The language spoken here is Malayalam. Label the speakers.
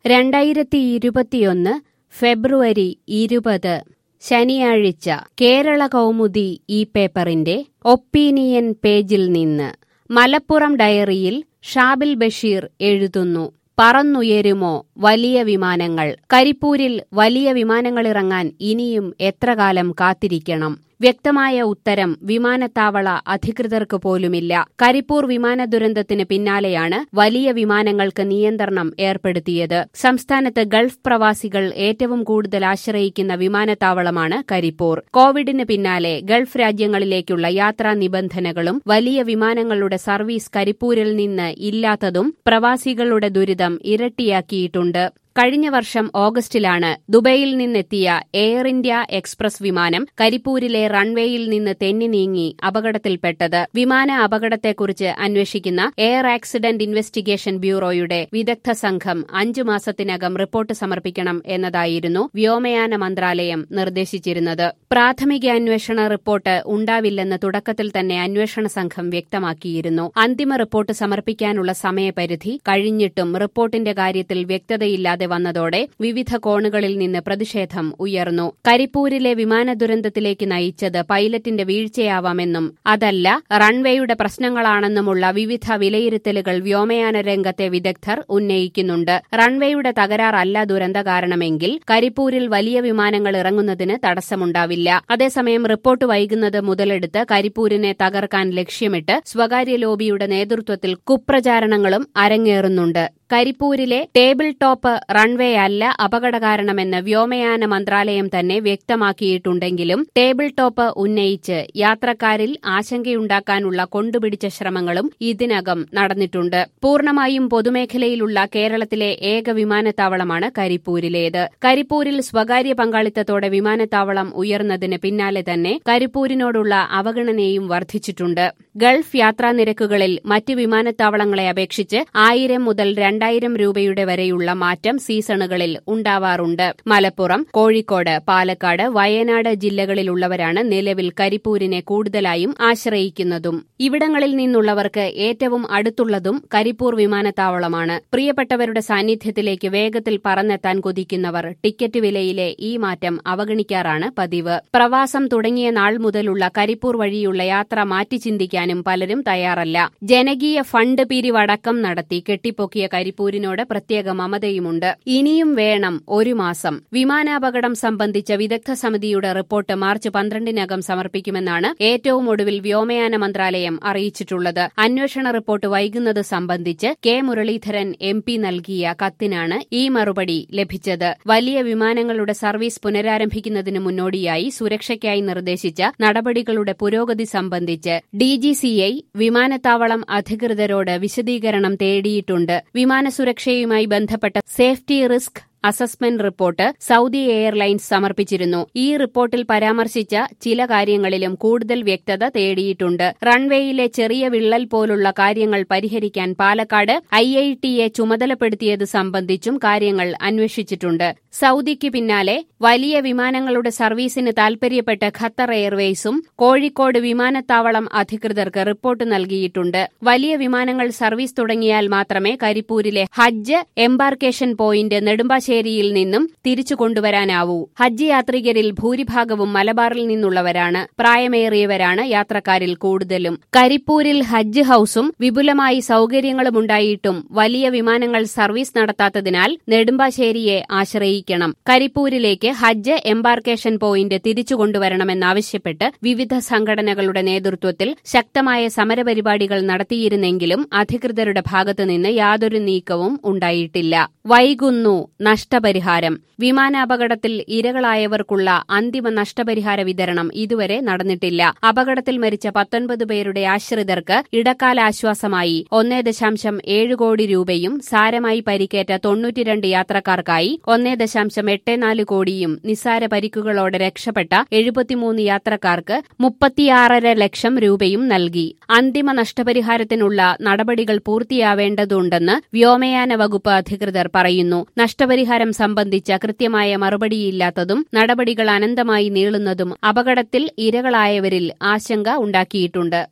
Speaker 1: രണ്ടായിരത്തി ഇരുപത്തിയൊന്ന് ഫെബ്രുവരി ഇരുപത് ശനിയാഴ്ച കേരള കൗമുദി ഈ പേപ്പറിന്റെ ഒപ്പീനിയൻ പേജിൽ നിന്ന് മലപ്പുറം ഡയറിയിൽ ഷാബിൽ ബഷീർ എഴുതുന്നു പറന്നുയരുമോ വലിയ വിമാനങ്ങൾ കരിപ്പൂരിൽ വലിയ വിമാനങ്ങളിറങ്ങാൻ ഇനിയും എത്ര കാലം കാത്തിരിക്കണം വ്യക്തമായ ഉത്തരം വിമാനത്താവള അധികൃതർക്ക് പോലുമില്ല കരിപ്പൂർ വിമാന ദുരന്തത്തിന് പിന്നാലെയാണ് വലിയ വിമാനങ്ങൾക്ക് നിയന്ത്രണം ഏർപ്പെടുത്തിയത് സംസ്ഥാനത്ത് ഗൾഫ് പ്രവാസികൾ ഏറ്റവും കൂടുതൽ ആശ്രയിക്കുന്ന വിമാനത്താവളമാണ് കരിപ്പൂർ കോവിഡിന് പിന്നാലെ ഗൾഫ് രാജ്യങ്ങളിലേക്കുള്ള യാത്രാ നിബന്ധനകളും വലിയ വിമാനങ്ങളുടെ സർവീസ് കരിപ്പൂരിൽ നിന്ന് ഇല്ലാത്തതും പ്രവാസികളുടെ ദുരിതം ഇരട്ടിയാക്കിയിട്ടുണ്ട് കഴിഞ്ഞ വർഷം ഓഗസ്റ്റിലാണ് ദുബൈയിൽ നിന്നെത്തിയ എയർ ഇന്ത്യ എക്സ്പ്രസ് വിമാനം കരിപ്പൂരിലെ റൺവേയിൽ നിന്ന് തെന്നി നീങ്ങി അപകടത്തിൽപ്പെട്ടത് വിമാന അപകടത്തെക്കുറിച്ച് അന്വേഷിക്കുന്ന എയർ ആക്സിഡന്റ് ഇൻവെസ്റ്റിഗേഷൻ ബ്യൂറോയുടെ വിദഗ്ധ സംഘം അഞ്ചു മാസത്തിനകം റിപ്പോർട്ട് സമർപ്പിക്കണം എന്നതായിരുന്നു വ്യോമയാന മന്ത്രാലയം നിർദ്ദേശിച്ചിരുന്നത് പ്രാഥമിക അന്വേഷണ റിപ്പോർട്ട് ഉണ്ടാവില്ലെന്ന് തുടക്കത്തിൽ തന്നെ അന്വേഷണ സംഘം വ്യക്തമാക്കിയിരുന്നു അന്തിമ റിപ്പോർട്ട് സമർപ്പിക്കാനുള്ള സമയപരിധി കഴിഞ്ഞിട്ടും റിപ്പോർട്ടിന്റെ കാര്യത്തിൽ വ്യക്തതയില്ലാതെ ഇല്ലാതെ വന്നതോടെ വിവിധ കോണുകളിൽ നിന്ന് പ്രതിഷേധം ഉയർന്നു കരിപ്പൂരിലെ വിമാന ദുരന്തത്തിലേക്ക് നയിച്ചത് പൈലറ്റിന്റെ വീഴ്ചയാവാമെന്നും അതല്ല റൺവേയുടെ പ്രശ്നങ്ങളാണെന്നുമുള്ള വിവിധ വിലയിരുത്തലുകൾ വ്യോമയാന രംഗത്തെ വിദഗ്ധർ ഉന്നയിക്കുന്നുണ്ട് റൺവേയുടെ തകരാറല്ല ദുരന്ത കാരണമെങ്കിൽ കരിപ്പൂരിൽ വലിയ വിമാനങ്ങൾ ഇറങ്ങുന്നതിന് തടസ്സമുണ്ടാവില്ല അതേസമയം റിപ്പോർട്ട് വൈകുന്നത് മുതലെടുത്ത് കരിപ്പൂരിനെ തകർക്കാൻ ലക്ഷ്യമിട്ട് സ്വകാര്യ ലോബിയുടെ നേതൃത്വത്തിൽ കുപ്രചാരണങ്ങളും അരങ്ങേറുന്നുണ്ട് കരിപ്പൂരിലെ ടേബിൾ ടോപ്പ് റൺവേ അല്ല അപകടകാരണമെന്ന് വ്യോമയാന മന്ത്രാലയം തന്നെ വ്യക്തമാക്കിയിട്ടുണ്ടെങ്കിലും ടേബിൾ ടോപ്പ് ഉന്നയിച്ച് യാത്രക്കാരിൽ ആശങ്കയുണ്ടാക്കാനുള്ള കൊണ്ടുപിടിച്ച ശ്രമങ്ങളും ഇതിനകം നടന്നിട്ടുണ്ട് പൂർണ്ണമായും പൊതുമേഖലയിലുള്ള കേരളത്തിലെ ഏക വിമാനത്താവളമാണ് കരിപ്പൂരിലേത് കരിപ്പൂരിൽ സ്വകാര്യ പങ്കാളിത്തത്തോടെ വിമാനത്താവളം ഉയർന്നതിന് പിന്നാലെ തന്നെ കരിപ്പൂരിനോടുള്ള അവഗണനയും വർദ്ധിച്ചിട്ടുണ്ട് ഗൾഫ് യാത്രാ നിരക്കുകളിൽ മറ്റ് വിമാനത്താവളങ്ങളെ അപേക്ഷിച്ച് ആയിരം മുതൽ രണ്ടായിരം രൂപയുടെ വരെയുള്ള മാറ്റം സീസണുകളിൽ ഉണ്ടാവാറുണ്ട് മലപ്പുറം കോഴിക്കോട് പാലക്കാട് വയനാട് ജില്ലകളിലുള്ളവരാണ് നിലവിൽ കരിപ്പൂരിനെ കൂടുതലായും ആശ്രയിക്കുന്നതും ഇവിടങ്ങളിൽ നിന്നുള്ളവർക്ക് ഏറ്റവും അടുത്തുള്ളതും കരിപ്പൂർ വിമാനത്താവളമാണ് പ്രിയപ്പെട്ടവരുടെ സാന്നിധ്യത്തിലേക്ക് വേഗത്തിൽ പറന്നെത്താൻ കൊതിക്കുന്നവർ ടിക്കറ്റ് വിലയിലെ ഈ മാറ്റം അവഗണിക്കാറാണ് പതിവ് പ്രവാസം തുടങ്ങിയ നാൾ മുതലുള്ള കരിപ്പൂർ വഴിയുള്ള യാത്ര മാറ്റി ചിന്തിക്കാനും പലരും തയ്യാറല്ല ജനകീയ ഫണ്ട് പിരിവടക്കം നടത്തി കെട്ടിപ്പൊക്കിയ കരിപ്പൂരിനോട് പ്രത്യേക മമതയുമുണ്ട് ഇനിയും വേണം ഒരു മാസം വിമാനാപകടം സംബന്ധിച്ച വിദഗ്ധ സമിതിയുടെ റിപ്പോർട്ട് മാർച്ച് പന്ത്രണ്ടിനകം സമർപ്പിക്കുമെന്നാണ് ഏറ്റവും ഒടുവിൽ വ്യോമയാന മന്ത്രാലയം അറിയിച്ചിട്ടുള്ളത് അന്വേഷണ റിപ്പോർട്ട് വൈകുന്നത് സംബന്ധിച്ച് കെ മുരളീധരൻ എം പി നൽകിയ കത്തിനാണ് ഈ മറുപടി ലഭിച്ചത് വലിയ വിമാനങ്ങളുടെ സർവീസ് പുനരാരംഭിക്കുന്നതിന് മുന്നോടിയായി സുരക്ഷയ്ക്കായി നിർദ്ദേശിച്ച നടപടികളുടെ പുരോഗതി സംബന്ധിച്ച് ഡിജിസിഐ വിമാനത്താവളം അധികൃതരോട് വിശദീകരണം തേടിയിട്ടുണ്ട് വിമാന സുരക്ഷയുമായി ബന്ധപ്പെട്ട safety risk assessment report Saudi airlines സമർപ്പിച്ചിരുന്നു ഈ റിപ്പോർട്ടിൽ പരാമർശിച്ച ചില കാര്യങ്ങളിലും കൂടുതൽ വ്യക്തത തേടിയിട്ടുണ്ട് റൺവേയിലെ ചെറിയ വിള്ളൽ പോലുള്ള കാര്യങ്ങൾ പരിഹരിക്കാൻ പാലക്കാട് ഐ ഐ ടിയെ ചുമതലപ്പെടുത്തിയത് സംബന്ധിച്ചും കാര്യങ്ങൾ അന്വേഷിച്ചിട്ടുണ്ട് സൌദിക്ക് പിന്നാലെ വലിയ വിമാനങ്ങളുടെ സർവീസിന് താൽപര്യപ്പെട്ട ഖത്തർ എയർവേസും കോഴിക്കോട് വിമാനത്താവളം അധികൃതർക്ക് റിപ്പോർട്ട് നൽകിയിട്ടുണ്ട് വലിയ വിമാനങ്ങൾ സർവീസ് തുടങ്ങിയാൽ മാത്രമേ കരിപ്പൂരിലെ ഹജ്ജ് എംബാർക്കേഷൻ പോയിന്റ് നെടുമ്പാശ്ശേരി നെടുമ്പാശ്ശേരിയിൽ നിന്നും തിരിച്ചു കൊണ്ടുവരാനാവൂ ഹജ്ജ് യാത്രികരിൽ ഭൂരിഭാഗവും മലബാറിൽ നിന്നുള്ളവരാണ് പ്രായമേറിയവരാണ് യാത്രക്കാരിൽ കൂടുതലും കരിപ്പൂരിൽ ഹജ്ജ് ഹൌസും വിപുലമായി സൌകര്യങ്ങളുമുണ്ടായിട്ടും വലിയ വിമാനങ്ങൾ സർവീസ് നടത്താത്തതിനാൽ നെടുമ്പാശ്ശേരിയെ ആശ്രയിക്കണം കരിപ്പൂരിലേക്ക് ഹജ്ജ് എംബാർക്കേഷൻ പോയിന്റ് തിരിച്ചു കൊണ്ടുവരണമെന്നാവശ്യപ്പെട്ട് വിവിധ സംഘടനകളുടെ നേതൃത്വത്തിൽ ശക്തമായ സമരപരിപാടികൾ നടത്തിയിരുന്നെങ്കിലും അധികൃതരുടെ ഭാഗത്തുനിന്ന് യാതൊരു നീക്കവും ഉണ്ടായിട്ടില്ല വൈകുന്നു നഷ്ടപരിഹാരം വിമാനാപകടത്തിൽ ഇരകളായവർക്കുള്ള അന്തിമ നഷ്ടപരിഹാര വിതരണം ഇതുവരെ നടന്നിട്ടില്ല അപകടത്തിൽ മരിച്ച പത്തൊൻപത് പേരുടെ ആശ്രിതർക്ക് ഇടക്കാല ആശ്വാസമായി ഒന്നേ ദശാംശം ഏഴ് കോടി രൂപയും സാരമായി പരിക്കേറ്റ തൊണ്ണൂറ്റിരണ്ട് യാത്രക്കാർക്കായി ഒന്നേ ദശാംശം എട്ട് നാല് കോടിയും നിസ്സാര പരിക്കുകളോടെ രക്ഷപ്പെട്ട എഴുപത്തിമൂന്ന് യാത്രക്കാർക്ക് മുപ്പത്തിയാറര ലക്ഷം രൂപയും നൽകി അന്തിമ നഷ്ടപരിഹാരത്തിനുള്ള നടപടികൾ പൂർത്തിയാവേണ്ടതുണ്ടെന്ന് വ്യോമയാന വകുപ്പ് അധികൃതർ പറയുന്നു നഷ്ടപരിഹാരം സംബന്ധിച്ച കൃത്യമായ മറുപടിയില്ലാത്തതും നടപടികൾ അനന്തമായി നീളുന്നതും അപകടത്തിൽ ഇരകളായവരിൽ ആശങ്ക ഉണ്ടാക്കിയിട്ടുണ്ട്